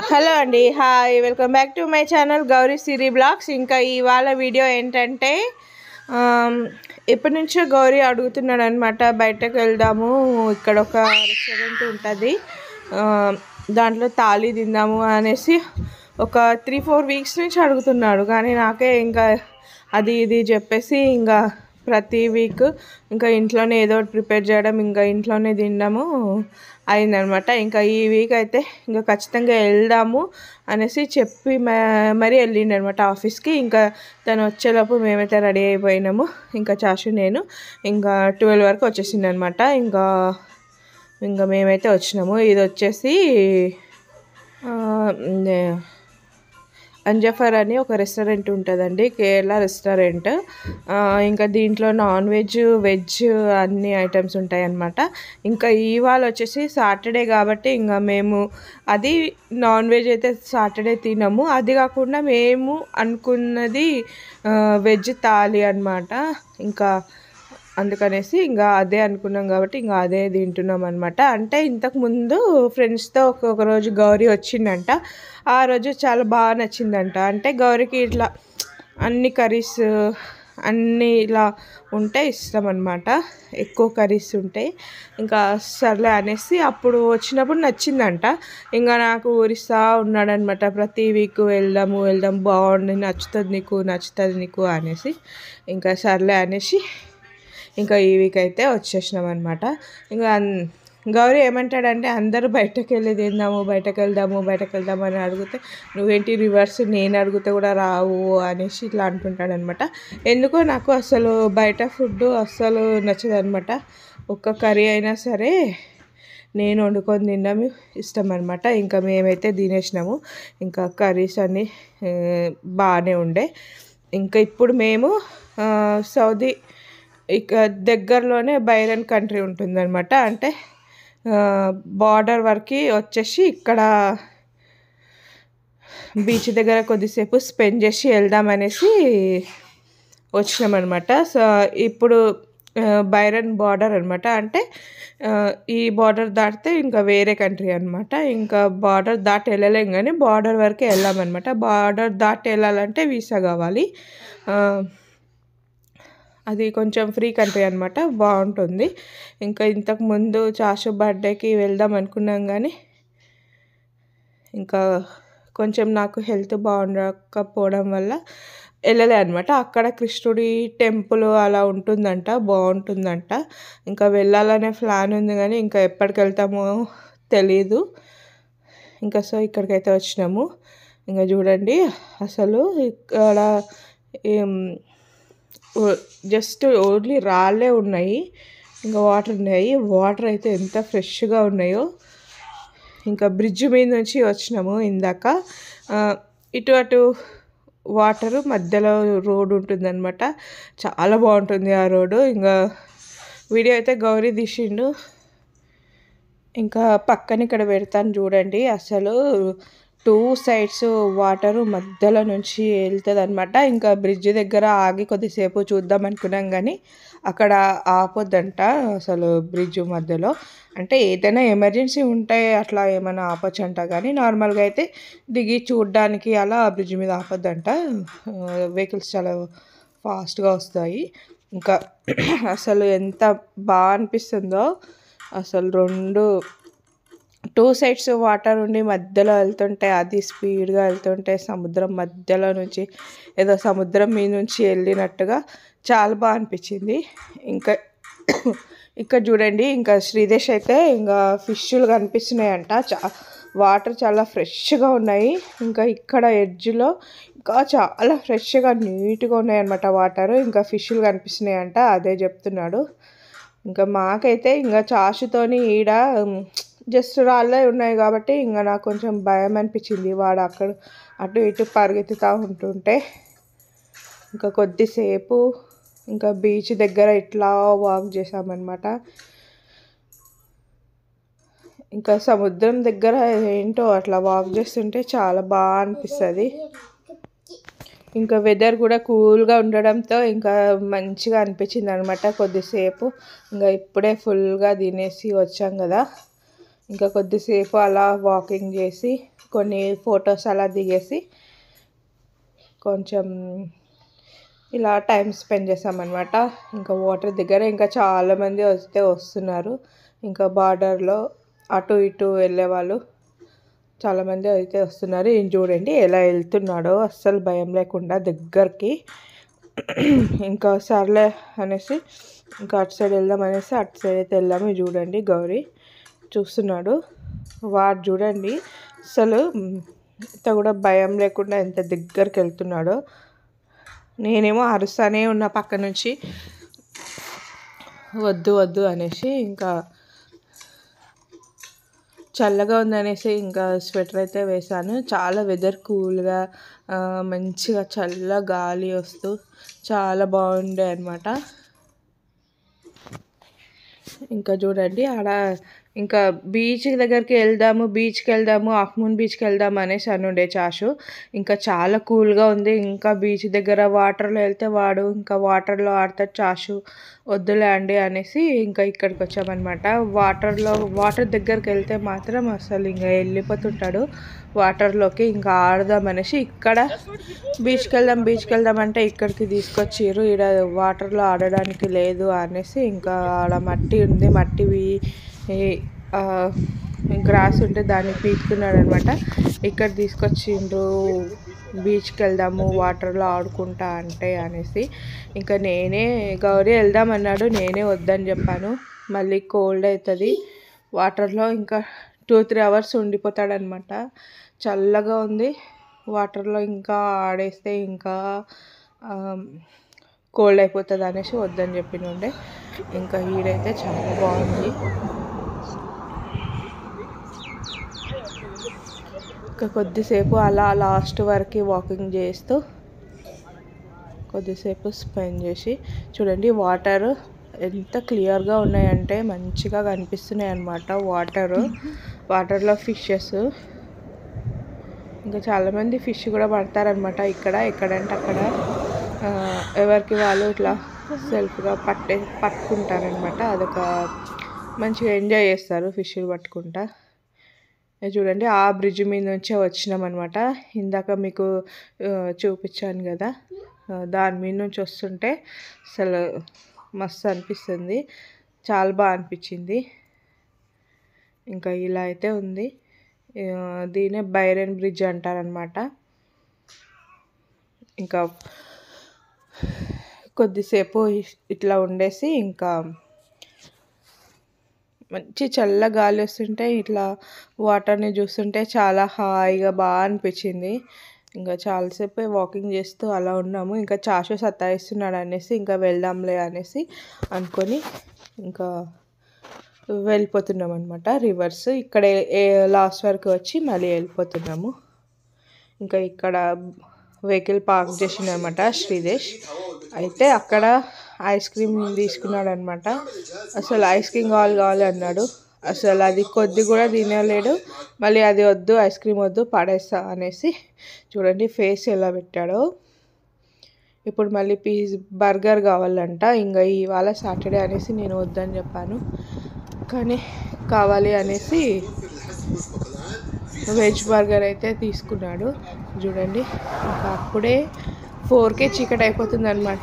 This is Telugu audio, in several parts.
హలో అండి hi welcome back to my channel Gowri Siri vlogs ఇంకా ఇవాళ వీడియో ఏంటంటే ఆమ్, ఎప్పటి నుంచో గౌరీ అడుగుతున్నాడు అనమాట బయటకు వెళ్దాము ఇక్కడ ఒక రెస్టారెంట్ ఉంటుంది ఆ, దాంట్లో తాళి తిందాము అనేసి ఒక త్రీ ఫోర్ వీక్స్ నుంచి అడుగుతున్నాడు కానీ నాకే ఇంకా అది ఇది చెప్పేసి ఇంకా ప్రతి వీక్ ఇంకా ఇంట్లోనే ఏదో ఒకటి ప్రిపేర్ చేయడం ఇంకా ఇంట్లోనే తినడము అయిందనమాట ఇంకా ఈ వీక్ అయితే ఇంకా ఖచ్చితంగా వెళ్దాము అనేసి చెప్పి మ- మరీ వెళ్ళిండు అనమాట ఆఫీస్కి ఇంకా తను వచ్చేలోపు మేమైతే రెడీ అయిపోయినాము ఇంకా చాషు నేను ఇంకా ట్వెల్వ్ వరకు వచ్చేసింది అనమాట ఇంకా ఇంకా మేమైతే వచ్చినాము ఇది వచ్చేసి ఆ, నే- అంజఫర్ అని ఒక రెస్టారెంట్ ఉంటుందండి కేరళ రెస్టారెంట్ ఆ, ఇంకా దీంట్లో నాన్ వెజ్ వెజ్ అన్ని ఐటమ్స్ ఉంటాయి అన్నమాట ఇంకా ఇవాళ వచ్చేసి సాటర్డే కాబట్టి ఇంకా మేము అది నాన్ వెజ్ అయితే సాటర్డే తినము అది కాకుండా మేము అనుకున్నది ఆ, వెజ్ థాలి అన్నమాట ఇంకా అందుకనేసి ఇంకా అదే అనుకున్నాం కాబట్టి ఇంకా అదే తింటున్నాం అనమాట అంటే ఇంతకు ముందు ఫ్రెండ్స్తో ఒక్కొక్క రోజు గౌరీ వచ్చిందంట ఆ రోజు చాలా బాగా నచ్చిందంట అంటే గౌరీకి ఇట్లా అన్ని కర్రీస్ అన్నీ ఇలా ఉంటే ఇష్టం అనమాట ఎక్కువ కర్రీస్ ఉంటాయి ఇంకా సర్లే అనేసి అప్పుడు వచ్చినప్పుడు నచ్చిందంట ఇంకా నాకు ఊరిస్తా ఉన్నాడనమాట ప్రతి వీక్ వెళ్దాము వెళ్దాం బాగుంది నచ్చుతుంది నీకు నచ్చుతుంది నీకు అనేసి ఇంకా సర్లే అనేసి ఇంకా ఈ వీక్ అయితే వచ్చేసినాం అనమాట ఇంకా అన్- గౌరీ ఏమంటాడంటే అందరూ బయటకు వెళ్ళి తిందాము బయటకు వెళ్దాము బయటకు వెళ్దాము అని అడిగితే నువ్వేంటి రివర్స్ నేను అడిగితే కూడా రావు అనేసి ఇట్లా అంటుంటాడు అనమాట ఎందుకో నాకు అసలు బయట ఫుడ్ అస్సలు నచ్చదు అనమాట ఒక్క కర్రీ అయినా సరే నేను వండుకొని తినడం ఇష్టం అనమాట ఇంకా మేమైతే తినేసినాము ఇంకా కర్రీస్ అన్నీ ఆ, బాగానే ఉండే ఇంకా ఇప్పుడు మేము ఆ, సౌదీ ఇక దగ్గరలోనే బైరన్ కంట్రీ ఉంటుందన్నమాట అంటే బార్డర్ వరకు వచ్చేసి ఇక్కడ బీచ్ దగ్గర కొద్దిసేపు స్పెండ్ చేసి వెళ్దామనేసి వచ్చినామన్నమాట సో ఇప్పుడు ఆ, బైరన్ బార్డర్ అనమాట అంటే ఆ, ఈ బార్డర్ దాటితే ఇంకా వేరే కంట్రీ అనమాట ఇంకా బార్డర్ దాటి వెళ్ళలేం కానీ బార్డర్ వరకే వెళ్ళామన్నమాట బార్డర్ దాటి వెళ్ళాలంటే వీసా కావాలి ఆ, అది కొంచెం ఫ్రీ కంట్రీ అనమాట బాగుంటుంది ఇంకా ఇంతకు ముందు చాషు బర్త్డేకి వెళ్దాం అనుకున్నాం కానీ ఇంకా కొంచెం నాకు హెల్త్ బాగుండకపోవడం వల్ల వెళ్ళలే అనమాట అక్కడ కృష్ణుడి టెంపుల్ అలా ఉంటుందంట బాగుంటుందంట ఇంకా వెళ్ళాలనే ప్లాన్ ఉంది కానీ ఇంకా ఎప్పటికి వెళ్తామో తెలీదు ఇంకా సో ఇక్కడికైతే వచ్చినాము ఇంకా చూడండి అసలు ఇక్కడ ఏం జస్ట్ ఓన్లీ రాళ్ళే ఉన్నాయి ఇంకా వాటర్ ఉన్నాయి వాటర్ అయితే ఎంత ఫ్రెష్గా ఉన్నాయో ఇంకా బ్రిడ్జ్ మీద నుంచి వచ్చినాము ఇందాక ఆ, ఇటు అటు వాటర్ మధ్యలో రోడ్ ఉంటుందన్నమాట చాలా బాగుంటుంది ఆ రోడ్డు ఇంకా వీడియో అయితే గౌరీ తీసిండు ఇంకా పక్కన ఇక్కడ పెడతాను చూడండి అసలు టూ సైడ్స్ వాటర్ మధ్యలో నుంచి వెళ్తుంది అనమాట ఇంకా బ్రిడ్జ్ దగ్గర ఆగి కొద్దిసేపు చూద్దాం అనుకున్నాం కానీ అక్కడ ఆపొద్దంట అసలు బ్రిడ్జ్ మధ్యలో అంటే ఏదైనా ఎమర్జెన్సీ ఉంటే అట్లా ఏమైనా ఆపొచ్చంట కానీ నార్మల్గా అయితే దిగి చూడడానికి అలా ఆ బ్రిడ్జ్ మీద ఆపొద్దంట వెహికల్స్ చాలా ఫాస్ట్గా వస్తాయి ఇంకా అసలు ఎంత బాగా అనిపిస్తుందో అసలు రెండు టూ సైడ్స్ వాటర్ ఉండి మధ్యలో వెళ్తుంటే అది స్పీడ్గా వెళ్తుంటే సముద్రం మధ్యలో నుంచి ఏదో సముద్రం మీద నుంచి వెళ్ళినట్టుగా చాలా బాగా అనిపించింది ఇంకా ఇక్కడ చూడండి ఇంకా శ్రీదేశ్ అయితే ఇంకా ఫిష్లు కనిపిస్తున్నాయంట చా వాటర్ చాలా ఫ్రెష్గా ఉన్నాయి ఇంకా ఇక్కడ ఎడ్జ్లో ఇంకా చాలా ఫ్రెష్గా నీట్గా ఉన్నాయి అనమాట వాటర్ ఇంకా ఫిష్లు కనిపిస్తున్నాయంట అదే చెప్తున్నాడు ఇంకా మాకైతే ఇంకా చాషుతోని ఈడ జస్ట్ రాళ్ళే ఉన్నాయి కాబట్టి ఇంకా నాకు కొంచెం భయం అనిపించింది వాడు అక్కడ అటు ఇటు పరిగెత్తుతూ ఉంటుంటే ఇంకా కొద్దిసేపు ఇంకా బీచ్ దగ్గర ఇట్లా వాక్ చేసామన్నమాట ఇంకా సముద్రం దగ్గర ఏంటో అట్లా వాక్ చేస్తుంటే చాలా బాగా అనిపిస్తుంది ఇంకా వెదర్ కూడా కూల్గా ఉండడంతో ఇంకా మంచిగా అనిపించింది అనమాట కొద్దిసేపు ఇంకా ఇప్పుడే ఫుల్గా తినేసి వచ్చాం కదా ఇంకా కొద్దిసేపు అలా వాకింగ్ చేసి కొన్ని ఫొటోస్ అలా దిగేసి కొంచెం ఇలా టైం స్పెండ్ చేసామన్నమాట ఇంకా వాటర్ దగ్గర ఇంకా చాలామంది వస్తే వస్తున్నారు ఇంకా బార్డర్లో అటు ఇటు వెళ్ళేవాళ్ళు చాలామంది అయితే వస్తున్నారు ఈయన చూడండి ఎలా వెళ్తున్నాడో అస్సలు భయం లేకుండా దగ్గరికి ఇంకా సర్లే అనేసి ఇంకా అటు సైడ్ వెళ్దాం అనేసి అటు సైడ్ అయితే వెళ్ళాము ఇది చూడండి గౌరీ చూస్తున్నాడు వాడు చూడండి అసలు ఇంత కూడా భయం లేకుండా ఎంత దగ్గరికి వెళ్తున్నాడో నేనేమో అరుస్తానే ఉన్న పక్క నుంచి వద్దు వద్దు అనేసి ఇంకా చల్లగా ఉందనేసి ఇంకా స్వెటర్ అయితే వేశాను చాలా వెదర్ కూల్గా మంచిగా చల్ల గాలి వస్తూ చాలా బాగుండే అనమాట ఇంకా చూడండి ఆడ ఇంకా బీచ్ దగ్గరికి వెళ్దాము బీచ్కి వెళ్దాము అఫ్మూన్ బీచ్కి వెళ్దాము అనేసి అనుండే చాషు ఇంకా చాలా కూల్గా ఉంది ఇంకా బీచ్ దగ్గర వాటర్లో వెళ్తే వాడు ఇంకా వాటర్లో ఆడతాడు చాషు వద్దులే అండి అనేసి ఇంకా ఇక్కడికి వచ్చామన్నమాట వాటర్లో వాటర్ దగ్గరికి వెళ్తే మాత్రం అసలు ఇంకా వెళ్ళిపోతుంటాడు వాటర్లోకి ఇంకా ఆడదాం అనేసి ఇక్కడ బీచ్కి వెళ్దాం బీచ్కి వెళ్దాం అంటే ఇక్కడికి తీసుకొచ్చిర్రు ఇక్కడ వాటర్లో ఆడడానికి లేదు అనేసి ఇంకా ఆడ మట్టి ఉంది మట్టి గ్రాస్ ఉంటే దాన్ని పీకుతున్నాడు అనమాట ఇక్కడ తీసుకొచ్చిండ్రు బీచ్కి వెళ్దాము వాటర్లో ఆడుకుంటా అంటే అనేసి ఇంకా నేనే గౌరీ వెళ్దాం అన్నాడు నేనే వద్దని చెప్పాను మళ్ళీ కోల్డ్ అవుతుంది వాటర్లో ఇంకా టూ త్రీ అవర్స్ ఉండిపోతాడనమాట చల్లగా ఉంది వాటర్లో ఇంకా ఆడేస్తే ఇంకా కోల్డ్ అయిపోతుంది అనేసి వద్దని చెప్పినుండే ఇంకా ఈడైతే చాలా బాగుంది ఇంకా కొద్దిసేపు అలా లాస్ట్ వరకు వాకింగ్ చేస్తూ కొద్దిసేపు స్పెండ్ చేసి చూడండి వాటర్ ఎంత క్లియర్గా ఉన్నాయంటే మంచిగా కనిపిస్తున్నాయి అన్నమాట వాటర్ వాటర్లో ఫిషెస్ ఇంకా చాలామంది ఫిష్ కూడా పడతారనమాట ఇక్కడ ఎక్కడంటే అక్కడ ఎవరికి వాళ్ళు ఇట్లా సెల్ఫ్గా పట్టే పట్టుకుంటారనమాట అదొక మంచిగా ఎంజాయ్ చేస్తారు ఫిష్ పట్టుకుంటా చూడండి ఆ బ్రిడ్జ్ మీద నుంచే వచ్చినాం అనమాట ఇందాక మీకు చూపించాను కదా దాని మీద నుంచి వస్తుంటే అసలు మస్తు అనిపిస్తుంది చాలా బాగా అనిపించింది ఇంకా ఇలా అయితే ఉంది దీనే బైరన్ బ్రిడ్జ్ అంటారనమాట ఇంకా కొద్దిసేపు ఇట్లా ఉండేసి ఇంకా మంచి చల్ల గాలి వస్తుంటే ఇట్లా వాటర్ని చూస్తుంటే చాలా హాయిగా బాగా అనిపించింది ఇంకా చాలాసేపు వాకింగ్ చేస్తూ అలా ఉన్నాము ఇంకా చాషు సతాయిస్తున్నాడు అనేసి ఇంకా వెళ్దాంలే అనేసి అనుకొని ఇంకా వెళ్ళిపోతున్నాం అనమాట రివర్స్ ఇక్కడ లాస్ట్ వరకు వచ్చి మళ్ళీ వెళ్ళిపోతున్నాము ఇంకా ఇక్కడ వెహికల్ పార్క్ చేసిండు అనమాట శ్రీదేశ్ అయితే అక్కడ ఐస్ క్రీమ్ తీసుకున్నాడు అనమాట అసలు ఐస్ క్రీమ్ కావాలి కావాలి అన్నాడు అసలు అది కొద్ది కూడా తినలేడు మళ్ళీ అది వద్దు ఐస్ క్రీమ్ వద్దు పడేస్తా అనేసి చూడండి ఫేస్ ఎలా పెట్టాడో ఇప్పుడు మళ్ళీ పీజ్ బర్గర్ కావాలంట ఇంకా ఇవాళ సాటర్డే అనేసి నేను వద్దని చెప్పాను కానీ కావాలి అనేసి వెజ్ బర్గర్ అయితే తీసుకున్నాడు చూడండి ఇంకా అప్పుడే ఫోర్కే చీకటి అయిపోతుంది అనమాట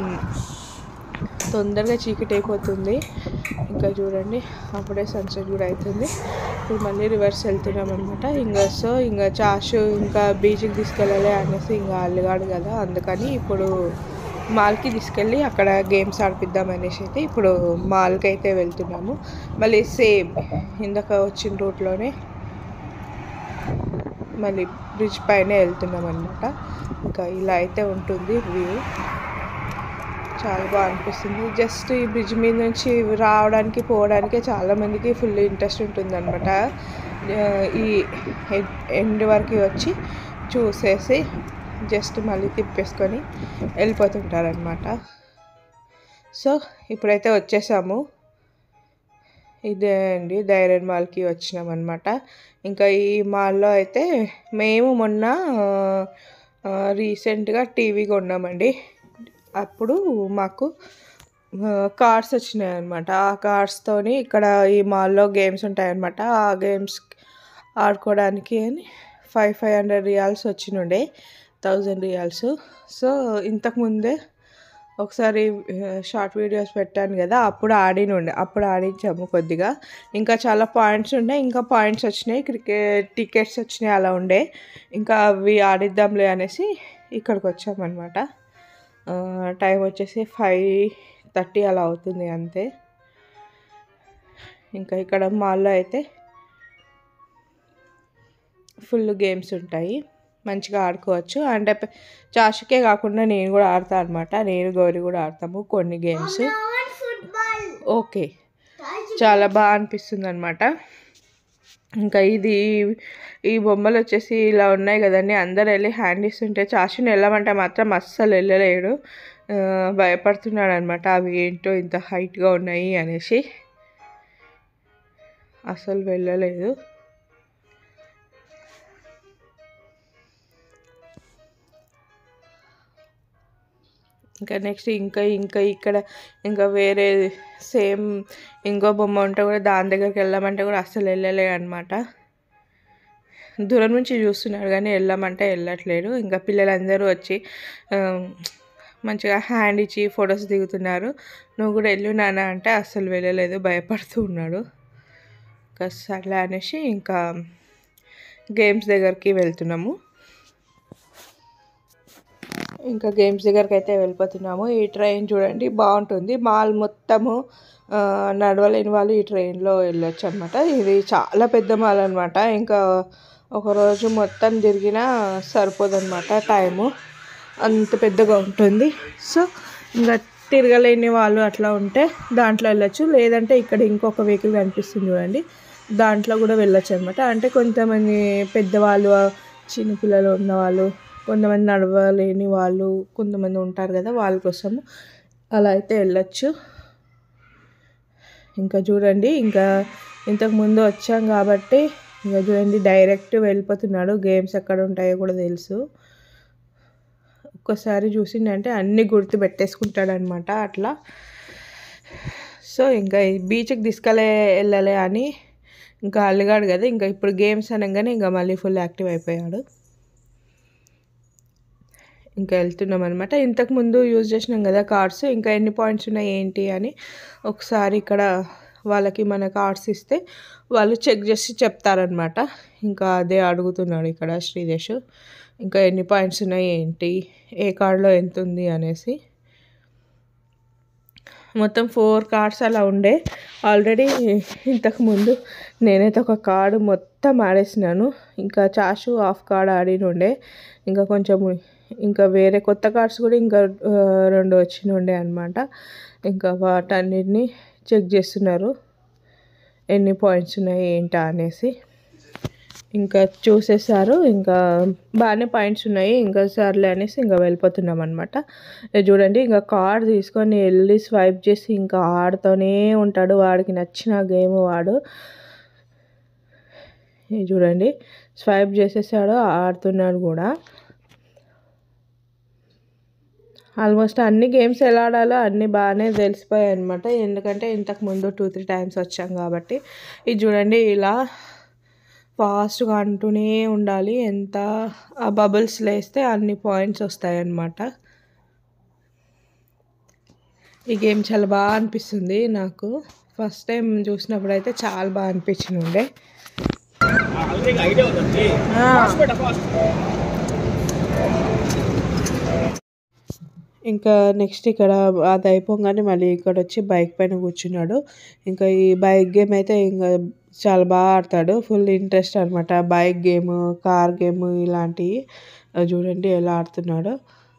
తొందరగా చీకటి అయిపోతుంది ఇంకా చూడండి అప్పుడే సన్సెట్ కూడా అవుతుంది ఇప్పుడు మళ్ళీ రివర్స్ వెళ్తున్నాం అనమాట ఇంకా సో ఇంకా చాషు ఇంకా బీచ్కి తీసుకెళ్ళాలి అనేసి ఇంకా అల్లిగాడు కదా అందుకని ఇప్పుడు మాల్కి తీసుకెళ్ళి అక్కడ గేమ్స్ ఆడిపిద్దాం అనేసి అయితే ఇప్పుడు మాల్కి అయితే వెళ్తున్నాము మళ్ళీ సేమ్ ఇందాక వచ్చిన రూట్లోనే మళ్ళీ బ్రిడ్జ్ పైన వెళ్తున్నాం అనమాట ఇంకా ఇలా అయితే ఉంటుంది వ్యూ చాలా బాగా అనిపిస్తుంది జస్ట్ ఈ బ్రిడ్జ్ మీద నుంచి రావడానికి పోవడానికే చాలామందికి ఫుల్ ఇంట్రెస్ట్ ఉంటుంది అనమాట ఈ ఎండ్ వరకు వచ్చి చూసేసి జస్ట్ మళ్ళీ తిప్పేసుకొని వెళ్ళిపోతుంటారనమాట సో ఇప్పుడైతే వచ్చేసాము ఇదే అండి ధైర్యన్ మాల్కి వచ్చినాం అనమాట ఇంకా ఈ మాల్లో అయితే మేము మొన్న రీసెంట్గా టీవీ కొన్నామండి అప్పుడు మాకు కార్డ్స్ వచ్చినాయి అనమాట ఆ కార్డ్స్తోని ఇక్కడ ఈ మాల్లో గేమ్స్ ఉంటాయన్నమాట ఆ గేమ్స్ ఆడుకోవడానికి అని ఫైవ్ ఫైవ్ హండ్రెడ్ రియాల్స్ వచ్చినుండే థౌజండ్ రియాల్స్ సో ఇంతకుముందే ఒకసారి షార్ట్ వీడియోస్ పెట్టాను కదా అప్పుడు ఆడినుండే అప్పుడు ఆడించాము కొద్దిగా ఇంకా చాలా పాయింట్స్ ఉండే ఇంకా పాయింట్స్ వచ్చినాయి క్రికెట్ టికెట్స్ వచ్చినాయి అలా ఉండే ఇంకా అవి ఆడిద్దాంలే అనేసి ఇక్కడికి వచ్చామన్నమాట టైం వచ్చేసి ఫైవ్ థర్టీ అలా అవుతుంది అంతే ఇంకా ఇక్కడ మాల్లో అయితే ఫుల్ గేమ్స్ ఉంటాయి మంచిగా ఆడుకోవచ్చు అంటే చాషుకే కాకుండా నేను కూడా ఆడతా అనమాట నేను గౌరీ కూడా ఆడతాము కొన్ని గేమ్స్ ఓకే చాలా బాగా అనిపిస్తుంది అనమాట ఇంకా ఇది ఈ బొమ్మలు వచ్చేసి ఇలా ఉన్నాయి కదండి అందరు వెళ్ళి హ్యాండ్ ఇస్తుంటే చాషుని వెళ్ళమంటే మాత్రం అస్సలు వెళ్ళలేడు భయపడుతున్నాడు అనమాట అవి ఏంటో ఇంత హైట్గా ఉన్నాయి అనేసి అసలు వెళ్ళలేదు ఇంకా నెక్స్ట్ ఇంకా ఇంకా ఇక్కడ ఇంకా వేరే సేమ్ ఇంకో బొమ్మ ఉంటే కూడా దాని దగ్గరికి వెళ్ళామంటే కూడా అస్సలు వెళ్ళలే అనమాట దూరం నుంచి చూస్తున్నాడు కానీ వెళ్ళామంటే వెళ్ళట్లేడు ఇంకా పిల్లలందరూ వచ్చి మంచిగా హ్యాండ్ ఇచ్చి ఫొటోస్ దిగుతున్నారు నువ్వు కూడా వెళ్ళు నాన్న అంటే అస్సలు వెళ్ళలేదు భయపడుతూ ఉన్నాడు ఇంకా సర్లే అనేసి ఇంకా గేమ్స్ దగ్గరికి వెళ్తున్నాము ఇంకా గేమ్స్ దగ్గరికి అయితే వెళ్ళిపోతున్నాము ఈ ట్రైన్ చూడండి బాగుంటుంది మాల్ మొత్తము నడవలేని వాళ్ళు ఈ ట్రైన్లో వెళ్ళొచ్చు అనమాట ఇది చాలా పెద్ద మాల్ అనమాట ఇంకా ఒకరోజు మొత్తం తిరిగినా సరిపోదన్నమాట టైము అంత పెద్దగా ఉంటుంది సో ఇంకా తిరగలేని వాళ్ళు అట్లా ఉంటే దాంట్లో వెళ్ళొచ్చు లేదంటే ఇక్కడ ఇంకొక వెహికల్ కనిపిస్తుంది చూడండి దాంట్లో కూడా వెళ్ళొచ్చు అనమాట అంటే కొంతమంది పెద్దవాళ్ళు చిన్నపిల్లలు ఉన్నవాళ్ళు కొంతమంది నడవలేని వాళ్ళు కొంతమంది ఉంటారు కదా వాళ్ళ కోసము అలా అయితే వెళ్ళొచ్చు ఇంకా చూడండి ఇంకా ఇంతకు ముందు వచ్చాం కాబట్టి ఇంకా చూడండి డైరెక్ట్ వెళ్ళిపోతున్నాడు గేమ్స్ ఎక్కడ ఉంటాయో కూడా తెలుసు ఒక్కసారి చూసిందంటే అన్నీ గుర్తు పెట్టేసుకుంటాడు అనమాట అట్లా సో ఇంకా ఈ బీచ్కి తీసుకెళ్ళే వెళ్ళలే అని ఇంకా అల్లిగాడు కదా ఇంకా ఇప్పుడు గేమ్స్ అనగానే ఇంకా మళ్ళీ ఫుల్ యాక్టివ్ అయిపోయాడు ఇంకా వెళ్తున్నాం అనమాట ఇంతకుముందు యూజ్ చేసినాం కదా కార్డ్స్ ఇంకా ఎన్ని పాయింట్స్ ఉన్నాయి ఏంటి అని ఒకసారి ఇక్కడ వాళ్ళకి మన కార్డ్స్ ఇస్తే వాళ్ళు చెక్ చేసి చెప్తారనమాట ఇంకా అదే అడుగుతున్నాడు ఇక్కడ శ్రీదేశ్ ఇంకా ఎన్ని పాయింట్స్ ఉన్నాయి ఏంటి ఏ కార్డులో ఎంత ఉంది అనేసి మొత్తం ఫోర్ కార్డ్స్ అలా ఉండే ఆల్రెడీ ఇంతకుముందు నేనైతే ఒక కార్డు మొత్తం ఆడేసినాను ఇంకా చాషు హాఫ్ కార్డ్ ఆడినుండే ఇంకా కొంచెం ఇంకా వేరే కొత్త కార్డ్స్ కూడా ఇంకా రెండు వచ్చినుండే అనమాట ఇంకా వాటన్నిటిని చెక్ చేస్తున్నారు ఎన్ని పాయింట్స్ ఉన్నాయి ఏంటా అనేసి ఇంకా చూసేసారు ఇంకా బాగానే పాయింట్స్ ఉన్నాయి ఇంకా సర్లే అనేసి ఇంకా వెళ్ళిపోతున్నాం అనమాట చూడండి ఇంకా కార్డ్ తీసుకొని వెళ్ళి స్వైప్ చేసి ఇంకా ఆడుతూనే ఉంటాడు వాడికి నచ్చిన గేమ్ వాడు చూడండి స్వైప్ చేసేసాడు ఆడుతున్నాడు కూడా ఆల్మోస్ట్ అన్ని గేమ్స్ ఎలా ఆడాలో అన్నీ బాగానే తెలిసిపోయాయి అనమాట ఎందుకంటే ఇంతకు ముందు టూ త్రీ టైమ్స్ వచ్చాం కాబట్టి ఇది చూడండి ఇలా ఫాస్ట్గా అంటూనే ఉండాలి ఎంత ఆ బబుల్స్ లేస్తే అన్ని పాయింట్స్ వస్తాయి అన్నమాట ఈ గేమ్ చాలా బాగా అనిపిస్తుంది నాకు ఫస్ట్ టైం చూసినప్పుడు అయితే చాలా బాగా అనిపించింది ఉండే ఇంకా నెక్స్ట్ ఇక్కడ అది అయిపోగానే మళ్ళీ ఇక్కడ వచ్చి బైక్ పైన కూర్చున్నాడు ఇంకా ఈ బైక్ గేమ్ అయితే ఇంకా చాలా బాగా ఆడతాడు ఫుల్ ఇంట్రెస్ట్ అనమాట బైక్ గేమ్ కార్ గేమ్ ఇలాంటివి చూడండి ఎలా ఆడుతున్నాడో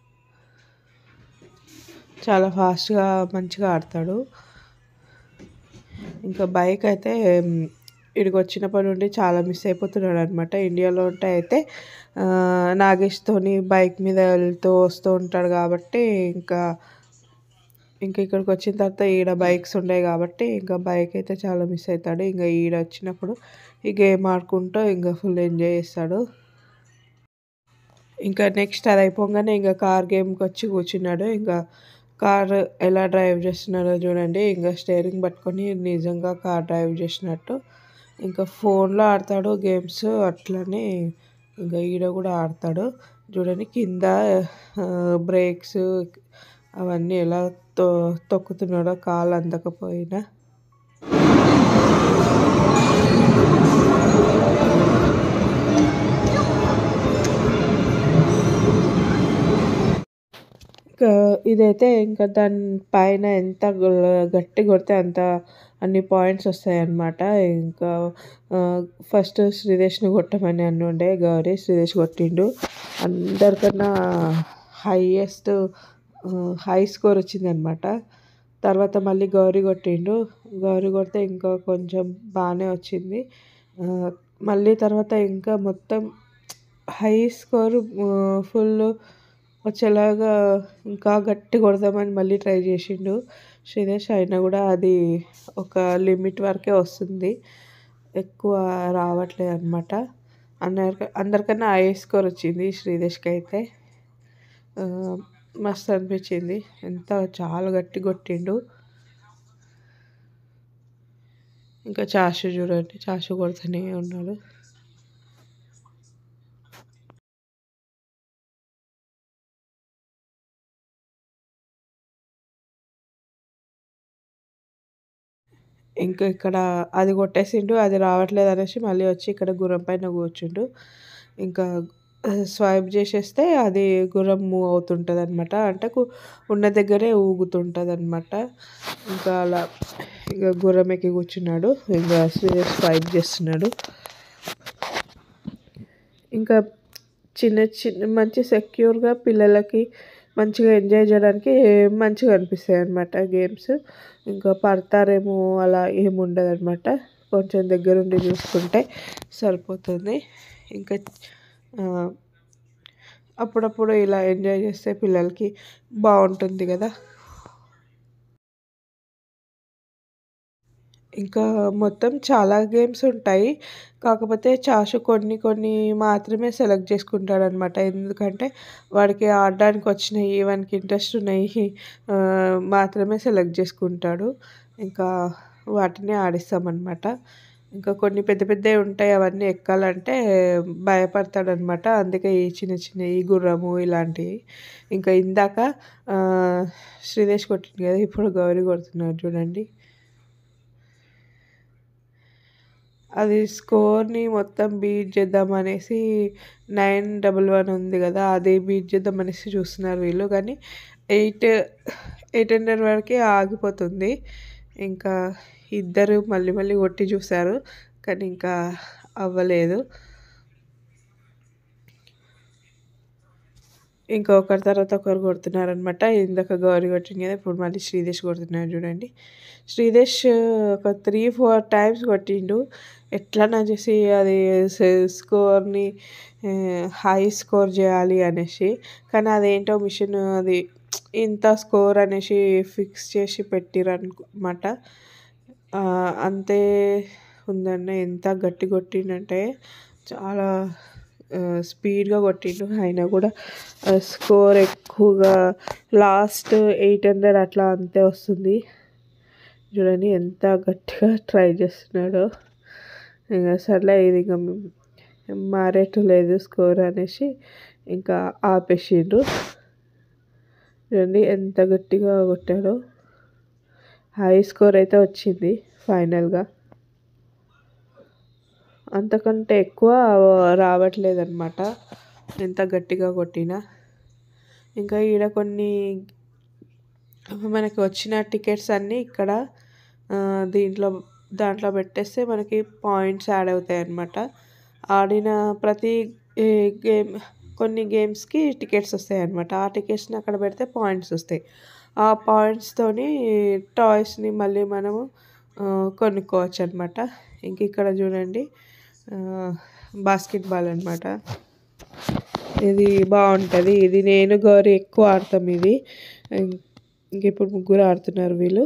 చాలా ఫాస్ట్గా మంచిగా ఆడతాడు ఇంకా బైక్ అయితే ఇక్కడికి వచ్చినప్పటి నుండి చాలా మిస్ అయిపోతున్నాడు అనమాట ఇండియాలో ఉంటే అయితే నాగేష్తోని బైక్ మీద వెళ్తూ వస్తూ ఉంటాడు కాబట్టి ఇంకా ఇంకా ఇక్కడికి వచ్చిన తర్వాత ఈడ బైక్స్ ఉన్నాయి కాబట్టి ఇంకా బైక్ అయితే చాలా మిస్ అవుతాడు ఇంకా ఈడ వచ్చినప్పుడు ఈ గేమ్ ఆడుకుంటూ ఇంకా ఫుల్ ఎంజాయ్ చేస్తాడు ఇంకా నెక్స్ట్ అది అయిపోగానే ఇంకా కార్ గేమ్కి వచ్చి కూర్చున్నాడు ఇంకా కార్ ఎలా డ్రైవ్ చేస్తున్నారో చూడండి ఇంకా స్టీరింగ్ పట్టుకొని నిజంగా కార్ డ్రైవ్ చేసినట్టు ఇంకా ఫోన్లో ఆడతాడు గేమ్స్ అట్లనే ఇంకా ఈడ కూడా ఆడతాడు చూడండి కింద బ్రేక్స్ అవన్నీ ఎలా తొ తొక్కుతున్నాడో కాలు అందకపోయినా ఇంకా ఇదైతే ఇంకా దాని పైన ఎంత గట్టి కొడితే అంత అన్ని పాయింట్స్ వస్తాయి అన్నమాట ఇంకా ఫస్ట్ శ్రీదేశ్ని కొట్టమని అని ఉండే గౌరీ శ్రీదేశ్ కొట్టిండు అందరికన్నా హైయెస్ట్ హై స్కోర్ వచ్చిందనమాట తర్వాత మళ్ళీ గౌరీ కొట్టిండు గౌరీ కొడితే ఇంకా కొంచెం బాగానే వచ్చింది మళ్ళీ తర్వాత ఇంకా మొత్తం హై స్కోర్ ఫుల్ వచ్చేలాగా ఇంకా గట్టి కొడదామని మళ్ళీ ట్రై చేసిండు శ్రీదేశ్ అయినా కూడా అది ఒక లిమిట్ వరకే వస్తుంది ఎక్కువ రావట్లేదు అనమాట అందరి అందరికన్నా హై స్కోర్ వచ్చింది శ్రీదేశ్కి అయితే మస్తు అనిపించింది ఎంత చాలా గట్టి కొట్టిండు ఇంకా చాషు చూడండి చాషు కొడుతూనే ఉన్నాడు ఇంకా ఇక్కడ అది కొట్టేసిండు అది రావట్లేదు అనేసి మళ్ళీ వచ్చి ఇక్కడ గుర్రం పైన కూర్చుండు ఇంకా స్వైప్ చేసేస్తే అది గుర్రం మూవ్ అవుతుంటుంది అనమాట అంటే ఉన్న దగ్గరే ఊగుతుంటుంది అనమాట ఇంకా అలా ఇంకా గుర్రం ఎక్కి కూర్చున్నాడు ఇంకా స్వైప్ చేస్తున్నాడు ఇంకా చిన్న చిన్న మంచి సెక్యూర్గా పిల్లలకి మంచిగా ఎంజాయ్ చేయడానికి మంచిగా అనిపిస్తాయి అనమాట గేమ్స్ ఇంకా పడతారేమో అలా ఏమి ఉండదు అనమాట కొంచెం దగ్గరుండి చూసుకుంటే సరిపోతుంది ఇంకా అప్పుడప్పుడు ఇలా ఎంజాయ్ చేస్తే పిల్లలకి బాగుంటుంది కదా ఇంకా మొత్తం చాలా గేమ్స్ ఉంటాయి కాకపోతే చాషు కొన్ని కొన్ని మాత్రమే సెలెక్ట్ చేసుకుంటాడు అనమాట ఎందుకంటే వాడికి ఆడడానికి వచ్చినాయి వానికి ఇంట్రెస్ట్ ఉన్నాయి మాత్రమే సెలెక్ట్ చేసుకుంటాడు ఇంకా వాటిని ఆడిస్తామన్నమాట ఇంకా కొన్ని పెద్ద పెద్దవి ఉంటాయి అవన్నీ ఎక్కాలంటే భయపడతాడు అనమాట అందుకే ఈ చిన్న చిన్న ఈ గుర్రము ఇలాంటివి ఇంకా ఇందాక శ్రీదేశ్ కొట్టింది కదా ఇప్పుడు గౌరీ కొడుతున్నారు చూడండి అది స్కోర్ని మొత్తం బీట్ చేద్దాం అనేసి నైన్ డబల్ వన్ ఉంది కదా అది బీట్ చేద్దాం అనేసి చూస్తున్నారు వీళ్ళు కానీ ఎయిట్ ఎయిట్ హండ్రెడ్ వరకే ఆగిపోతుంది ఇంకా ఇద్దరు మళ్ళీ మళ్ళీ కొట్టి చూశారు కానీ ఇంకా అవ్వలేదు ఇంకా ఒకరి తర్వాత ఒకరు కొడుతున్నారు అనమాట ఇందాక గౌరీ కొట్టింది కదా ఇప్పుడు మళ్ళీ శ్రీదేశ్ కొడుతున్నారు చూడండి శ్రీదేశ్ ఒక త్రీ ఫోర్ టైమ్స్ కొట్టిండు ఎట్లా చేసి అది స్కోర్ని హై స్కోర్ చేయాలి అనేసి కానీ అదేంటో మిషన్ అది ఇంత స్కోర్ అనేసి ఫిక్స్ చేసి పెట్టిరు అనమాట అంతే ఉందన్న ఎంత గట్టి కొట్టిండంటే చాలా స్పీడ్గా కొట్టిండు అయినా కూడా స్కోర్ ఎక్కువగా లాస్ట్ ఎయిట్ హండ్రెడ్ అట్లా అంతే వస్తుంది చూడండి ఎంత గట్టిగా ట్రై చేస్తున్నాడో ఇంకా సర్లే ఇది ఇంకా మారేట్టు లేదు స్కోర్ అనేసి ఇంకా ఆపేసిండ్రు చూడండి ఎంత గట్టిగా కొట్టాడో హై స్కోర్ అయితే వచ్చింది ఫైనల్గా అంతకంటే ఎక్కువ రావట్లేదు అనమాట ఎంత గట్టిగా కొట్టినా ఇంకా ఈడ కొన్ని మనకి వచ్చిన టికెట్స్ అన్నీ ఇక్కడ దీంట్లో దాంట్లో పెట్టేస్తే మనకి పాయింట్స్ యాడ్ అవుతాయి అన్నమాట ఆడిన ప్రతి గేమ్ కొన్ని గేమ్స్కి టికెట్స్ వస్తాయి అన్నమాట ఆ టికెట్స్ని అక్కడ పెడితే పాయింట్స్ వస్తాయి ఆ పాయింట్స్తోని టాయ్స్ని మళ్ళీ మనము కొనుక్కోవచ్చు అనమాట ఇంక ఇక్కడ చూడండి బాస్కెట్బాల్ అనమాట ఇది బాగుంటుంది ఇది నేను గౌరీ ఎక్కువ ఆడతాం ఇది ఇంక ఇప్పుడు ముగ్గురు ఆడుతున్నారు వీళ్ళు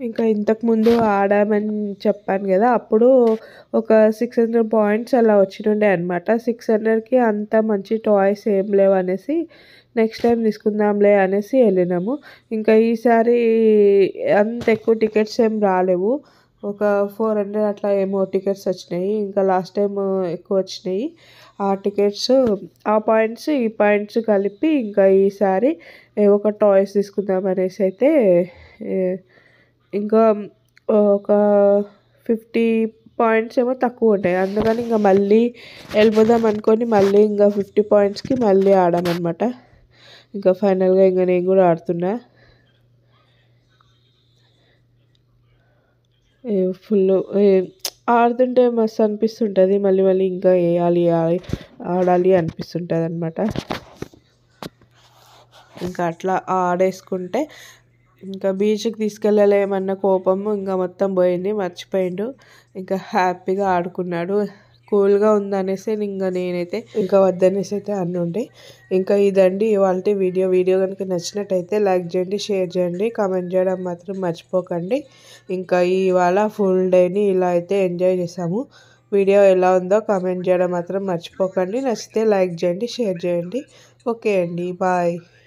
ఇంకా ఇంతకుముందు ఆడామని చెప్పాను కదా అప్పుడు ఒక సిక్స్ హండ్రెడ్ పాయింట్స్ అలా వచ్చినుండే అనమాట సిక్స్ హండ్రెడ్కి అంత మంచి టాయ్స్ ఏం లేవు అనేసి నెక్స్ట్ టైం తీసుకుందాంలే అనేసి వెళ్ళినాము ఇంకా ఈసారి అంత ఎక్కువ టికెట్స్ ఏం రాలేవు ఒక ఫోర్ హండ్రెడ్ అట్లా ఏమో టికెట్స్ వచ్చినాయి ఇంకా లాస్ట్ టైం ఎక్కువ వచ్చినాయి ఆ టికెట్స్ ఆ పాయింట్స్ ఈ పాయింట్స్ కలిపి ఇంకా ఈసారి ఏవో ఒక టాయ్స్ తీసుకుందాం అనేసి అయితే ఏ, ఇంకా ఒక ఫిఫ్టీ పాయింట్స్ ఏమో తక్కువ ఉంటాయి అందుకని ఇంకా మళ్ళీ వెళ్ళిపోదాం అనుకొని మళ్ళీ ఇంకా ఫిఫ్టీ పాయింట్స్కి మళ్ళీ ఆడామన్నమాట ఇంకా ఫైనల్గా ఇంకా నేను కూడా ఆడుతున్నా ఫుల్ ఆడుతుంటే మస్తు అనిపిస్తుంటుంది మళ్ళీ మళ్ళీ ఇంకా వేయాలి ఆ- ఆడాలి అనిపిస్తుంటుంది అనమాట ఇంకా అట్లా ఆడేసుకుంటే ఇంకా బీచ్కి తీసుకెళ్ళలేమన్న కోపము ఇంకా మొత్తం పోయింది మర్చిపోయిండు ఇంకా హ్యాపీగా ఆడుకున్నాడు కూల్గా ఉందనేసి ఇంకా నేనైతే ఇంకా వద్దనేసి అయితే అన్నుండే ఇంకా ఇదండి ఇవాళ వీడియో వీడియో కనుక నచ్చినట్టయితే లైక్ చేయండి షేర్ చేయండి కామెంట్ చేయడం మాత్రం మర్చిపోకండి ఇంకా ఇవాళ ఫుల్ డేని ఇలా అయితే ఎంజాయ్ చేసాము వీడియో ఎలా ఉందో కామెంట్ చేయడం మాత్రం మర్చిపోకండి నచ్చితే లైక్ చేయండి షేర్ చేయండి ఓకే అండి బాయ్